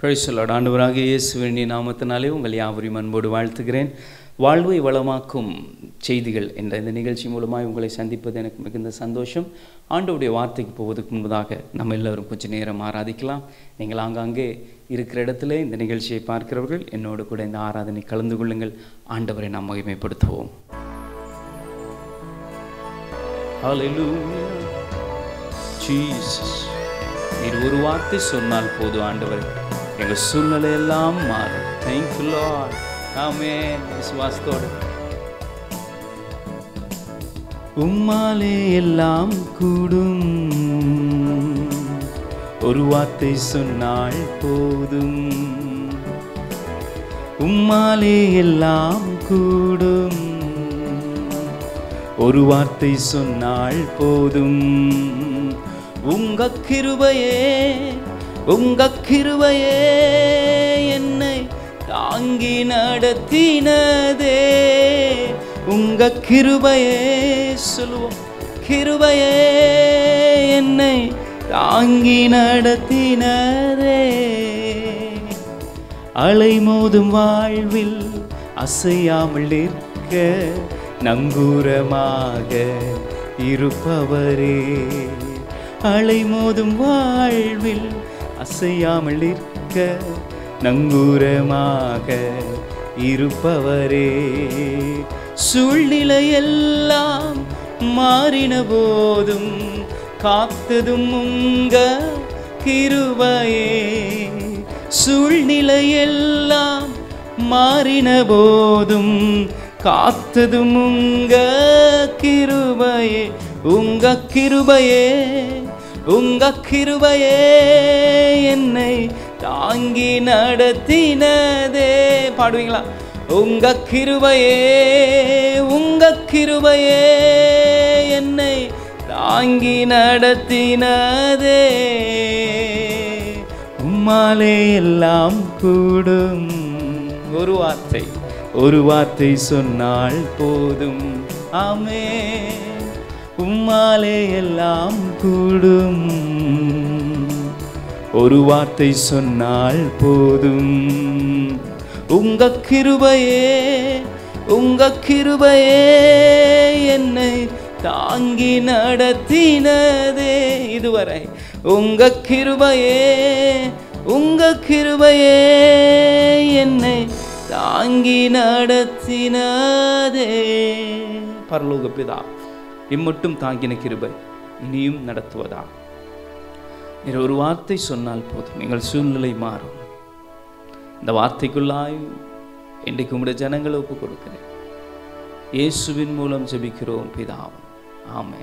பிழைச்சொல்லாடு ஆண்டவராக இயேசு வேண்டிய நாமத்தினாலே உங்கள் யாவரையும் அன்போடு வாழ்த்துகிறேன் வாழ்வை வளமாக்கும் செய்திகள் என்ற இந்த நிகழ்ச்சி மூலமாக உங்களை சந்திப்பது எனக்கு மிகுந்த சந்தோஷம் ஆண்டவருடைய வார்த்தைக்கு போவதற்கு முன்பதாக நம்ம எல்லோரும் கொஞ்சம் நேரம் ஆராதிக்கலாம் நீங்கள் ஆங்காங்கே இருக்கிற இடத்துல இந்த நிகழ்ச்சியை பார்க்கிறவர்கள் என்னோடு கூட இந்த ஆராதனை கலந்து கொள்ளுங்கள் ஆண்டவரை நாம் மகிமைப்படுத்துவோம் Hallelujah. Jesus. நீர் ஒரு வார்த்தை சொன்னால் போதும் ஆண்டவர் எங்கள் சூழ்நிலை எல்லாம் மாறும் தேங்க்யூ லார்ட் ஆமென் விசுவாசத்தோடு உம்மாலே எல்லாம் கூடும் ஒரு வார்த்தை சொன்னால் போதும் உம்மாலே எல்லாம் கூடும் ஒரு வார்த்தை சொன்னால் போதும் உங்க கிருபையே உங்க கிருபையே என்னை தாங்கி நடத்தினதே உங்க கிருபையே சொல்லுவோம் கிருபையே என்னை தாங்கி நடத்தினதே அலை மோதும் வாழ்வில் அசையாமல் நிற்க நங்கூரமாக இருப்பவரே அலை மோதும் வாழ்வில் அசையாமல் நிற்க நங்கூரமாக இருப்பவரே சூழ்நிலையெல்லாம் மாறின போதும் காத்ததும் உங்க கிருபையே சூழ்நிலையெல்லாம் மாறின போதும் காத்ததும் உங்க கிருபையே உங்க கிருபையே உங்க கிருபையே என்னை தாங்கி நடத்தினதே பாடுவீங்களா உங்க கிருபையே உங்க கிருபையே என்னை தாங்கி நடத்தினதே உம்மாலே எல்லாம் கூடும் ஒரு வார்த்தை ஒரு வார்த்தை சொன்னால் போதும் ஆமே உம்மாலே எல்லாம் கூடும் ஒரு வார்த்தை சொன்னால் போதும் உங்க கிருபையே உங்க கிருபையே என்னை தாங்கி நடத்தினதே இதுவரை உங்க கிருபையே உங்க கிருபையே என்னை தாங்கி நடத்தினதே பரலோக பிதா இம்மட்டும் தாங்கின கிருபை இனியும் நடத்துவதா நீர் ஒரு வார்த்தை சொன்னால் போதும் எங்கள் சூழ்நிலை மாறும் இந்த வார்த்தைக்குள்ளாய் இன்றைக்கு உங்களுடைய ஜனங்களை ஒப்பு கொடுக்கிறேன் இயேசுவின் மூலம் ஜெபிக்கிறோம் பிதாவும் ஆமே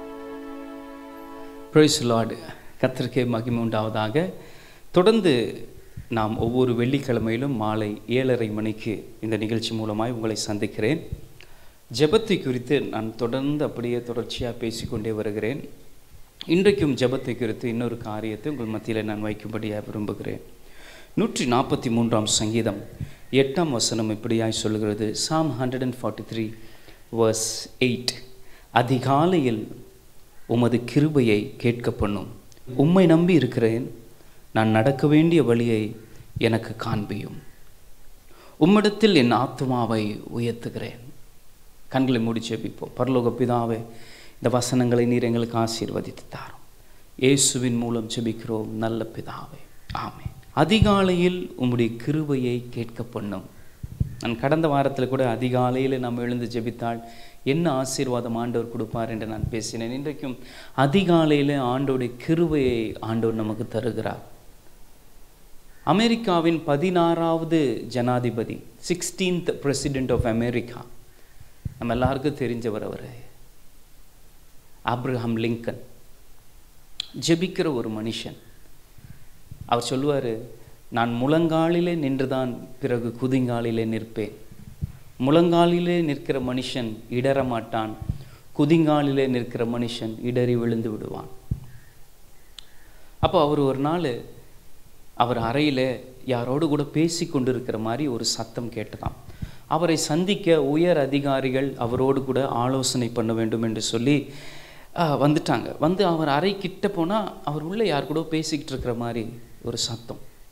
பிரைஸ் லார்டு கத்திரிக்கை மகிமை உண்டாவதாக தொடர்ந்து நாம் ஒவ்வொரு வெள்ளிக்கிழமையிலும் மாலை ஏழரை மணிக்கு இந்த நிகழ்ச்சி மூலமாய் உங்களை சந்திக்கிறேன் ஜெபத்தை குறித்து நான் தொடர்ந்து அப்படியே தொடர்ச்சியாக பேசிக்கொண்டே வருகிறேன் இன்றைக்கும் ஜெபத்தை குறித்து இன்னொரு காரியத்தை உங்கள் மத்தியில் நான் வைக்கும்படியாக விரும்புகிறேன் நூற்றி நாற்பத்தி மூன்றாம் சங்கீதம் எட்டாம் வசனம் இப்படியாய் சொல்கிறது psalm hundred and forty three verse eight அதிகாலையில் உமது கிருபையை கேட்க பண்ணும் உம்மை நம்பி இருக்கிறேன் நான் நடக்க வேண்டிய வழியை எனக்கு காண்பியும் உம்மிடத்தில் என் ஆத்மாவை உயர்த்துகிறேன் கண்களை மூடி ஜெபிப்போம் பரலோக பிதாவே இந்த வசனங்களை நீர் எங்களுக்கு ஆசீர்வதித்து தாரும் இயேசுவின் மூலம் ஜெபிக்கிறோம் நல்ல பிதாவே ஆமே அதிகாலையில் உம்முடைய கிருபையை கேட்க பண்ணும் நான் கடந்த வாரத்தில் கூட அதிகாலையில் நம்ம எழுந்து ஜெபித்தால் என்ன ஆசீர்வாதம் ஆண்டவர் கொடுப்பார் என்று நான் பேசினேன் இன்றைக்கும் அதிகாலையில் ஆண்டோடைய கிருபையை ஆண்டவர் நமக்கு தருகிறார் அமெரிக்காவின் பதினாறாவது ஜனாதிபதி சிக்ஸ்டீன்த் பிரசிடென்ட் ஆஃப் அமெரிக்கா நம்ம எல்லாருக்கும் தெரிஞ்சவர் அவர் ஆப்ரஹாம் லிங்கன் ஜெபிக்கிற ஒரு மனுஷன் அவர் சொல்லுவார் நான் முழங்காலிலே நின்றுதான் பிறகு குதிங்காலிலே நிற்பேன் முழங்காலிலே நிற்கிற மனுஷன் இடற மாட்டான் குதிங்காலிலே நிற்கிற மனுஷன் இடறி விழுந்து விடுவான் அப்போ அவர் ஒரு நாள் அவர் அறையில் யாரோடு கூட பேசி கொண்டிருக்கிற மாதிரி ஒரு சத்தம் கேட்டதாம் அவரை சந்திக்க உயர் அதிகாரிகள் அவரோடு கூட ஆலோசனை பண்ண வேண்டும் என்று சொல்லி ஆஹ், வந்துட்டாங்க வந்து அவர் அறை கிட்ட போனால் அவர் உள்ளே யார் கூட பேசிக்கிட்டு இருக்கிற மாதிரி ஒரு சத்தம்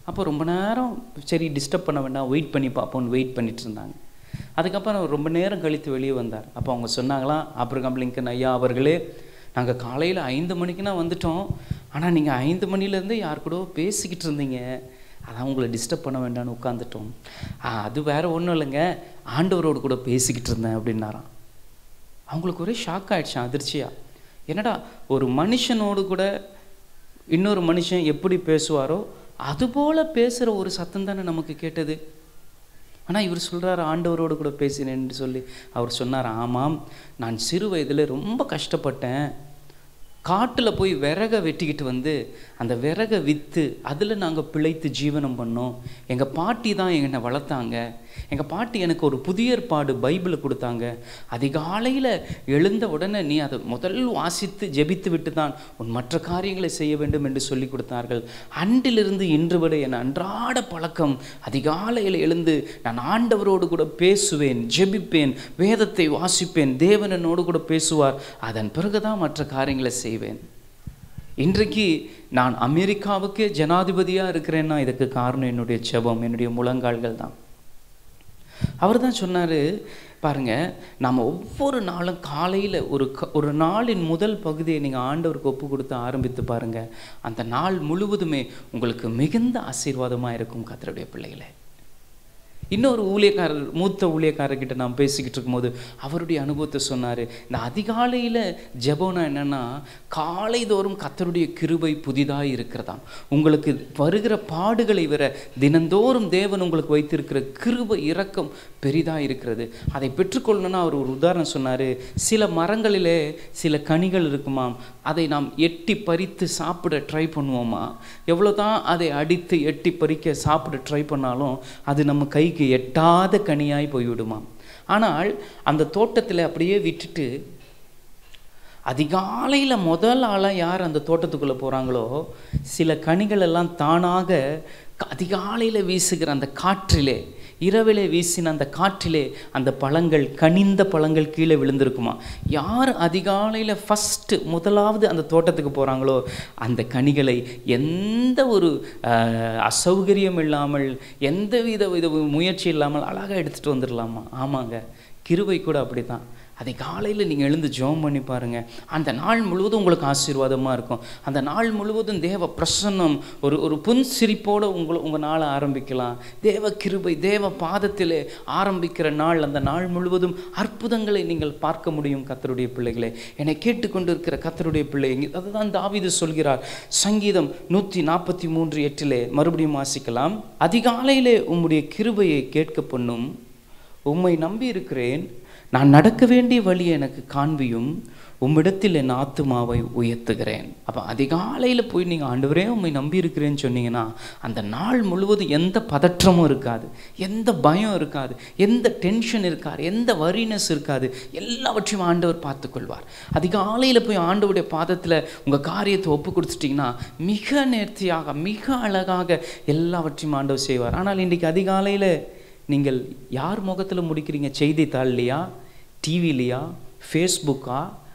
அப்போ ரொம்ப நேரம் சரி டிஸ்டர்ப் பண்ண வேண்டாம் வெயிட் பண்ணி பார்ப்போம்னு வெயிட் பண்ணிட்டு இருந்தாங்க அதுக்கப்புறம் ரொம்ப நேரம் கழித்து வெளியே வந்தார் அப்போ அவங்க சொன்னாங்களாம் ஆப்ரகாம் லிங்கன் ஐயா அவர்களே நாங்கள் காலையில் ஐந்து மணிக்குனா வந்துட்டோம் ஆனால் நீங்கள் ஐந்து மணிலேருந்து யார் கூட பேசிக்கிட்டு இருந்தீங்க அதான் உங்களை டிஸ்டர்ப் பண்ண வேண்டாம்னு உட்காந்துட்டோம் "ஆ, அது வேற ஒன்றும் இல்லைங்க ஆண்டவரோடு கூட பேசிக்கிட்டு இருந்தேன் அப்படின்னாராம் அவங்களுக்கு ஒரே ஷாக் ஆயிடுச்சான் அதிர்ச்சியா என்னடா ஒரு மனுஷனோடு கூட இன்னொரு மனுஷன் எப்படி பேசுவாரோ அதுபோல பேசுகிற ஒரு சத்தம் தானே நமக்கு கேட்டது ஆனால் இவர் சொல்கிறாரு ஆண்டவரோடு கூட பேசினேன்னு சொல்லி அவர் சொன்னார் ஆமாம் நான் சிறு வயதில் ரொம்ப கஷ்டப்பட்டேன் காட்டில் போய் விறகை வெட்டிக்கிட்டு வந்து அந்த விறகை விற்று அதில் நாங்கள் பிழைத்து ஜீவனம் பண்ணோம் எங்கள் பாட்டி தான் என்னை வளர்த்தாங்க எங்கள் பாட்டி எனக்கு ஒரு புதிய ஏற்பாடு பைபிளை கொடுத்தாங்க அதிகாலையில் எழுந்த உடனே நீ அதை முதல் வாசித்து ஜெபித்து விட்டு தான் உன் மற்ற காரியங்களை செய்ய வேண்டும் என்று சொல்லி கொடுத்தார்கள் அன்றிலிருந்து இன்று வரை என் அன்றாட பழக்கம் அதிகாலையில் எழுந்து நான் ஆண்டவரோடு கூட பேசுவேன் ஜெபிப்பேன் வேதத்தை வாசிப்பேன் தேவன் என்னோடு கூட பேசுவார் அதன் பிறகுதான் மற்ற காரியங்களை செய்வேன் இன்றைக்கு நான் அமெரிக்காவுக்கே ஜனாதிபதியாக இருக்கிறேன்னா இதுக்கு காரணம் என்னுடைய ஜெபம் என்னுடைய முழங்கால்கள் தான் அவர் தான் சொன்னார் பாருங்க நாம் ஒவ்வொரு நாளும் காலையில் ஒரு க ஒரு நாளின் முதல் பகுதியை நீங்கள் ஆண்டவருக்கு ஒப்பு கொடுத்து ஆரம்பித்து பாருங்க அந்த நாள் முழுவதுமே உங்களுக்கு மிகுந்த ஆசீர்வாதமாக இருக்கும் கத்தருடைய பிள்ளைகளே இன்னொரு ஊழியக்காரர் மூத்த ஊழியக்காரர்கிட்ட நான் பேசிக்கிட்டு இருக்கும்போது அவருடைய அனுபவத்தை சொன்னார் இந்த அதிகாலையில் ஜெபம்னா என்னென்னா காலைதோறும் கத்தருடைய கிருபை புதிதாக இருக்கிறதாம் உங்களுக்கு வருகிற பாடுகளை விட தினந்தோறும் தேவன் உங்களுக்கு வைத்திருக்கிற கிருபை இரக்கம் பெரிதாக இருக்கிறது அதை பெற்றுக்கொள்ளணும்னா அவர் ஒரு உதாரணம் சொன்னார் சில மரங்களிலே சில கனிகள் இருக்குமாம் அதை நாம் எட்டி பறித்து சாப்பிட ட்ரை பண்ணுவோமா எவ்வளோ தான் அதை அடித்து எட்டி பறிக்க சாப்பிட ட்ரை பண்ணாலும் அது நம்ம கைக்கு எட்டாத கனியாய் போய்விடுமாம் ஆனால் அந்த தோட்டத்தில் அப்படியே விட்டுட்டு அதிகாலையில் முதல் ஆளாக யார் அந்த தோட்டத்துக்குள்ளே போகிறாங்களோ சில கனிகள் எல்லாம் தானாக அதிகாலையில் வீசுகிற அந்த காற்றிலே இரவிலே வீசின அந்த காற்றிலே அந்த பழங்கள் கனிந்த பழங்கள் கீழே விழுந்திருக்குமா யார் அதிகாலையில் ஃபஸ்ட்டு முதலாவது அந்த தோட்டத்துக்கு போகிறாங்களோ அந்த கனிகளை எந்த ஒரு அஹ், அசௌகரியம் இல்லாமல் எந்த வித வித முயற்சி இல்லாமல் அழகாக எடுத்துகிட்டு வந்துடலாமா ஆமாங்க கிருபை கூட அப்படி தான் அதை காலையில் நீங்கள் எழுந்து ஜெபம் பண்ணி பாருங்கள் அந்த நாள் முழுவதும் உங்களுக்கு ஆசீர்வாதமாக இருக்கும் அந்த நாள் முழுவதும் தேவ பிரசன்னம் ஒரு ஒரு புன் சிரிப்போடு உங்களை உங்கள் நாளை ஆரம்பிக்கலாம் தேவ கிருபை தேவ பாதத்திலே ஆரம்பிக்கிற நாள் அந்த நாள் முழுவதும் அற்புதங்களை நீங்கள் பார்க்க முடியும் கத்தருடைய பிள்ளைகளே என்னை கேட்டுக்கொண்டு இருக்கிற கத்தருடைய பிள்ளை அதுதான் தாவீது சொல்கிறார் சங்கீதம் நூற்றி நாற்பத்தி மூன்று எட்டிலே மறுபடியும் வாசிக்கலாம் அதிகாலையிலே உம்முடைய கிருபையை கேட்க பண்ணும் உம்மை நம்பி இருக்கிறேன் நான் நடக்க வேண்டிய வழியை எனக்கு காண்பியும் உம்மிடத்தில் என் ஆத்துமாவை உயர்த்துகிறேன் அப்போ அதிகாலையில் போய் நீங்கள் ஆண்டவரே உண்மை நம்பி இருக்கிறேன்னு சொன்னீங்கன்னா அந்த நாள் முழுவதும் எந்த பதற்றமும் இருக்காது எந்த பயம் இருக்காது எந்த டென்ஷன் இருக்காது எந்த வரினஸ் இருக்காது எல்லாவற்றையும் ஆண்டவர் பார்த்துக்கொள்வார் அதிகாலையில் போய் ஆண்டவருடைய பாதத்தில் உங்கள் காரியத்தை ஒப்பு கொடுத்துட்டிங்கன்னா மிக நேர்த்தியாக மிக அழகாக எல்லாவற்றையும் ஆண்டவர் செய்வார் ஆனால் இன்றைக்கி அதிகாலையில் நீங்கள் யார் முகத்தில் முடிக்கிறீங்க செய்தித்தாள்லையா டிவிலையா ஃபேஸ்புக்கா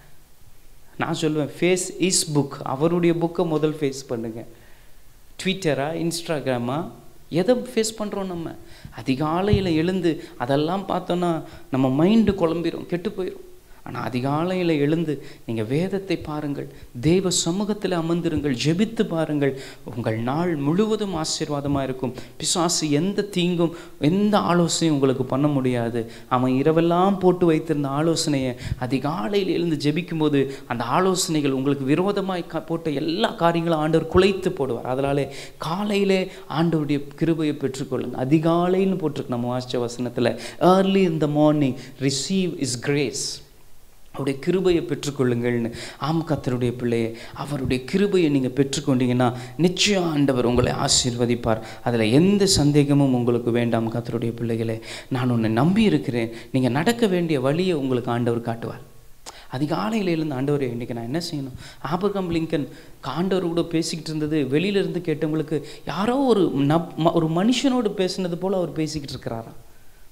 நான் சொல்லுவேன் ஃபேஸ் இஸ் புக் அவருடைய புக்கை முதல் ஃபேஸ் பண்ணுங்க ட்விட்டரா இன்ஸ்டாகிராமா எதை ஃபேஸ் பண்ணுறோம் நம்ம அதிகாலையில் எழுந்து அதெல்லாம் பார்த்தோன்னா நம்ம மைண்டு குழம்பிரும் கெட்டு போயிடும் ஆனால் அதிகாலையில் எழுந்து நீங்கள் வேதத்தை பாருங்கள் தேவ சமூகத்தில் அமர்ந்திருங்கள் ஜெபித்து பாருங்கள் உங்கள் நாள் முழுவதும் ஆசீர்வாதமாக இருக்கும் பிசாசு எந்த தீங்கும் எந்த ஆலோசனையும் உங்களுக்கு பண்ண முடியாது அவன் இரவெல்லாம் போட்டு வைத்திருந்த ஆலோசனையை அதிகாலையில் எழுந்து ஜெபிக்கும்போது அந்த ஆலோசனைகள் உங்களுக்கு விரோதமாய் க- போட்ட எல்லா காரியங்களும் ஆண்டவர் குலைத்து போடுவார் அதனாலே காலையிலே ஆண்டவருடைய கிருபையை பெற்றுக்கொள்ளுங்க அதிகாலைன்னு போட்டிருக்கு நம்ம வாசிச்ச வசனத்தில் early in the morning receive his grace அவருடைய கிருபையை பெற்றுக்கொள்ளுங்கள்னு ஆம் கத்தருடைய பிள்ளையே அவருடைய கிருபையை நீங்கள் பெற்றுக்கொண்டீங்கன்னா நிச்சயம் ஆண்டவர் உங்களை ஆசீர்வதிப்பார் அதில் எந்த சந்தேகமும் உங்களுக்கு வேண்டாம் கத்தருடைய பிள்ளைகளே நான் உன்னை நம்பி இருக்கிறேன் நீங்கள் நடக்க வேண்டிய வழியை உங்களுக்கு ஆண்டவர் காட்டுவார் அதிகாலையில் எழுந்து ஆண்டவரே இன்றைக்கி நான் என்ன செய்யணும் ஆபிரகாம் லிங்கன் ஆண்டவர் கூட பேசிக்கிட்டு இருந்தது வெளியில இருந்து கேட்டவங்களுக்கு யாரோ ஒரு நப் ம- ஒரு மனுஷனோடு பேசுனது போல் அவர் பேசிக்கிட்டு இருக்கிறாராம்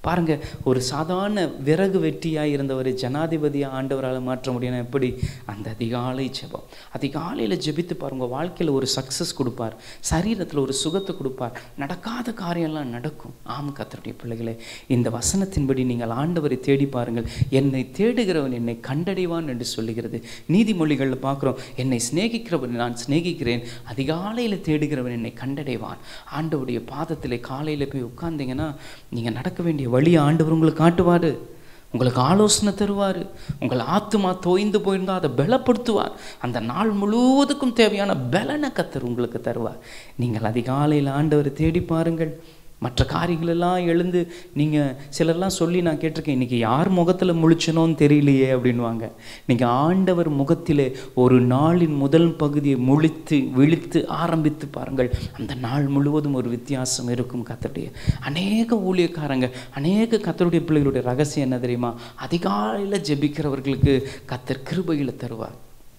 பாருங்க ஒரு சாதாரண விறகு வெட்டியாக இருந்தவர் ஜனாதிபதியாக ஆண்டவரால் மாற்ற முடியும் எப்படி அந்த அதிகாலை ஜெபம் அதிகாலையில் ஜெபித்து பாருங்க வாழ்க்கையில் ஒரு சக்ஸஸ் கொடுப்பார் சரீரத்தில் ஒரு சுகத்தை கொடுப்பார் நடக்காத காரியம்லாம் நடக்கும் ஆம் கத்தருடைய பிள்ளைகளே இந்த வசனத்தின்படி நீங்கள் ஆண்டவரை தேடி பாருங்கள் என்னை தேடுகிறவன் என்னை கண்டடைவான் என்று சொல்லுகிறது நீதிமொழிகளில் பார்க்குறோம் என்னை சிநேகிக்கிறவன் நான் சிநேகிக்கிறேன் அதிகாலையில் தேடுகிறவன் என்னை கண்டடைவான் ஆண்டவருடைய பாதத்தில் காலையில் போய் உட்கார்ந்தீங்கன்னா நீங்கள் நடக்க வேண்டிய வழியை ஆண்டவர் உங்களுக்கு காட்டுவார் உங்களுக்கு ஆலோசனை தருவார் உங்கள் ஆத்துமா தோய்ந்து போயிருந்தால் அதை பலப்படுத்துவார் அந்த நாள் முழுவதுக்கும் தேவையான பலனை கத்தர் உங்களுக்கு தருவார் நீங்கள் அதிகாலையில் ஆண்டவரை தேடி பாருங்கள் மற்ற காரியங்களெல்லாம் எழுந்து நீங்கள் சிலர்லாம் சொல்லி நான் கேட்டிருக்கேன் இன்றைக்கி யார் முகத்தில் முழிச்சனோன்னு தெரியலையே அப்படின்வாங்க நீங்கள் ஆண்டவர் முகத்திலே ஒரு நாளின் முதல் பகுதியை முழித்து விழித்து ஆரம்பித்து பாருங்கள் அந்த நாள் முழுவதும் ஒரு வித்தியாசம் இருக்கும் கத்தருடைய அநேக ஊழியக்காரங்க அநேக கத்தருடைய பிள்ளைகளுடைய ரகசியம் என்ன தெரியுமா அதிகாலையில் ஜெபிக்கிறவர்களுக்கு கத்தர் கிருபையில் தருவார்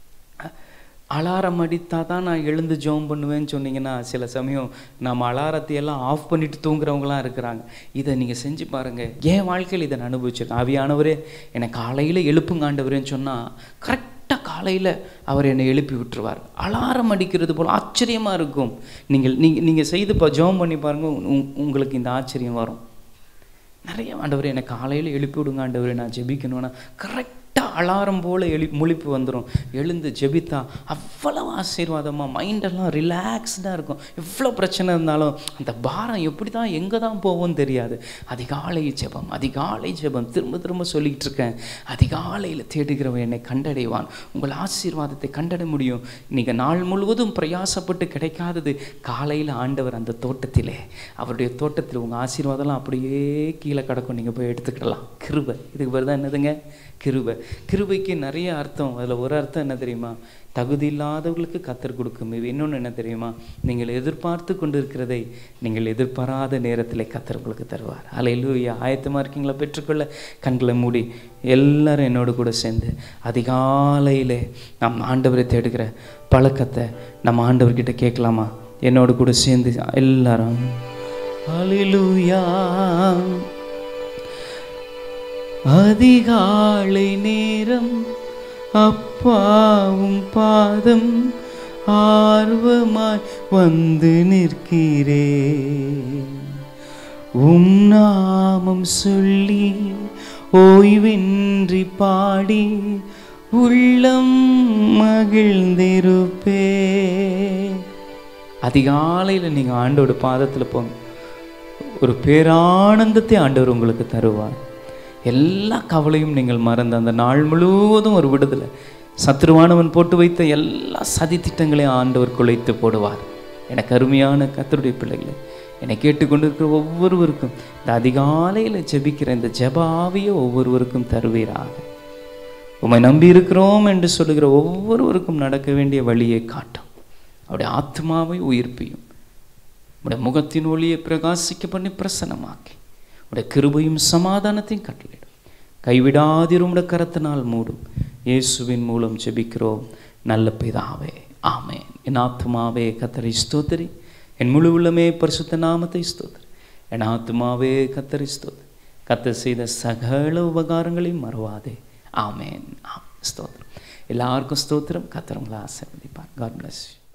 அலாரம் அடித்தா தான் நான் எழுந்து ஜோம் பண்ணுவேன்னு சொன்னீங்கன்னா சில சமயம் நம்ம அலாரத்தை எல்லாம் ஆஃப் பண்ணிட்டு தூங்குறவங்களாம் இருக்கிறாங்க இதை நீங்கள் செஞ்சு பாருங்கள் என் வாழ்க்கையில் இதை நான் அனுபவிச்சிருக்கேன் ஆவியானவரே என்னை காலையில் எழுப்புங்க ஆண்டவரேன்னு சொன்னால் கரெக்டாக காலையில் அவர் என்னை எழுப்பி விட்டுருவார் அலாரம் அடிக்கிறது போல் ஆச்சரியமாக இருக்கும் நீங்கள் நீங்கள் நீங்கள் செய்து இப்போ ஜோம் பண்ணி பாருங்கள் உங்- உங்களுக்கு இந்த ஆச்சரியம் வரும் நிறைய ஆண்டவரே என்னை காலையில் எழுப்பி விடுங்க ஆண்டவரே நான் ஜெபிக்கணும்னா கரெக்டாக அலாரம் போல் எழு முழிப்பு வந்துடும் எழுந்து ஜெபித்தா அவ்வளவு ஆசீர்வாதமாக மைண்டெல்லாம் ரிலாக்ஸ்டாக இருக்கும் எவ்வளோ பிரச்சனை இருந்தாலும் அந்த பாரம் எப்படி தான் எங்கே தான் போவோம்னு தெரியாது அதிகாலை ஜெபம் அதிகாலை ஜெபம் திரும்ப திரும்ப சொல்லிக்கிட்டு இருக்கேன் அதிகாலையில் தேடுகிறவன் என்னை கண்டடைவான் உங்கள் ஆசீர்வாதத்தை கண்டட முடியும் நீங்கள் நாள் முழுவதும் பிரயாசப்பட்டு கிடைக்காதது காலையில் ஆண்டவர் அந்த தோட்டத்திலே அவருடைய தோட்டத்தில் உங்கள் ஆசீர்வாதம்லாம் அப்படியே கீழே கிடக்கும் நீங்கள் போய் எடுத்துக்கிடலாம் கிருபை இதுக்கு பேர் தான் என்னதுங்க கிருபை கிருபைக்கு நிறைய அர்த்தம் அதில் ஒரு அர்த்தம் என்ன தெரியுமா தகுதி இல்லாதவர்களுக்கு கத்தர் கொடுக்கும் இது இன்னொன்று என்ன தெரியுமா நீங்கள் எதிர்பார்த்து கொண்டிருக்கிறதை நீங்கள் எதிர்பாராத நேரத்தில் கத்தர் உங்களுக்கு தருவார் அலையிலூயா ஆயத்தமாக இருக்கீங்களா பெற்றுக்கொள்ள கண்களை மூடி எல்லாரும் என்னோடு கூட சேர்ந்து அதிகாலையிலே நம் ஆண்டவரை தேடுகிற பழக்கத்தை நம்ம ஆண்டவர்கிட்ட கேட்கலாமா என்னோடு கூட சேர்ந்து எல்லாரும் அலிலூயா அதிகாலை நேரம் அப்பாவும் பாதம் ஆர்வமாய் வந்து நிற்கிறேன் உம் நாமம் சொல்லி ஓய்வின்றி பாடி உள்ளம் மகிழ்ந்திருப்பே அதிகாலையில் நீங்கள் ஆண்டோட பாதத்தில் போங்க ஒரு பேரானந்தத்தை ஆண்டவர் உங்களுக்கு தருவார் எல்லா கவலையும் நீங்கள் மறந்து அந்த நாள் முழுவதும் ஒரு விடுதலை சத்ருவானவன் போட்டு வைத்த எல்லா சதி திட்டங்களையும் ஆண்டவர் குலைத்து போடுவார் எனக்கு அருமையான கத்தருடைய பிள்ளைகளை என்னை கேட்டுக்கொண்டிருக்கிற ஒவ்வொருவருக்கும் இந்த அதிகாலையில் ஜெபிக்கிற இந்த ஜெபாவியை ஒவ்வொருவருக்கும் தருவீராக உம்மை நம்பி இருக்கிறோம் என்று சொல்லுகிற ஒவ்வொருவருக்கும் நடக்க வேண்டிய வழியை காட்டும் அவருடைய ஆத்மாவை உயிர்ப்பியும் உடைய முகத்தின் ஒளியை பிரகாசிக்க பண்ணி பிரசன்னமாக்கி உடைய கிருபையும் சமாதானத்தையும் கட்டளிடும் கைவிடாதிரும் உடைய கரத்தினால் மூடும் இயேசுவின் மூலம் ஜெபிக்கிறோம் நல்ல பிதாவே ஆமென் என் ஆத்மாவே கத்தரை ஸ்தோத்திரி என் முழு உள்ளமே பரிசுத்த நாமத்தை ஸ்தோத்திரி என் ஆத்மாவே கத்தரை ஸ்தோத்திரி கத்தர் செய்த சகல உபகாரங்களையும் மறவாதே ஆமென் ஆம் ஸ்தோத்திரம் எல்லாருக்கும் ஸ்தோத்திரம் கத்தர் உங்களை ஆசீர்வதிப்பார் காட் bless you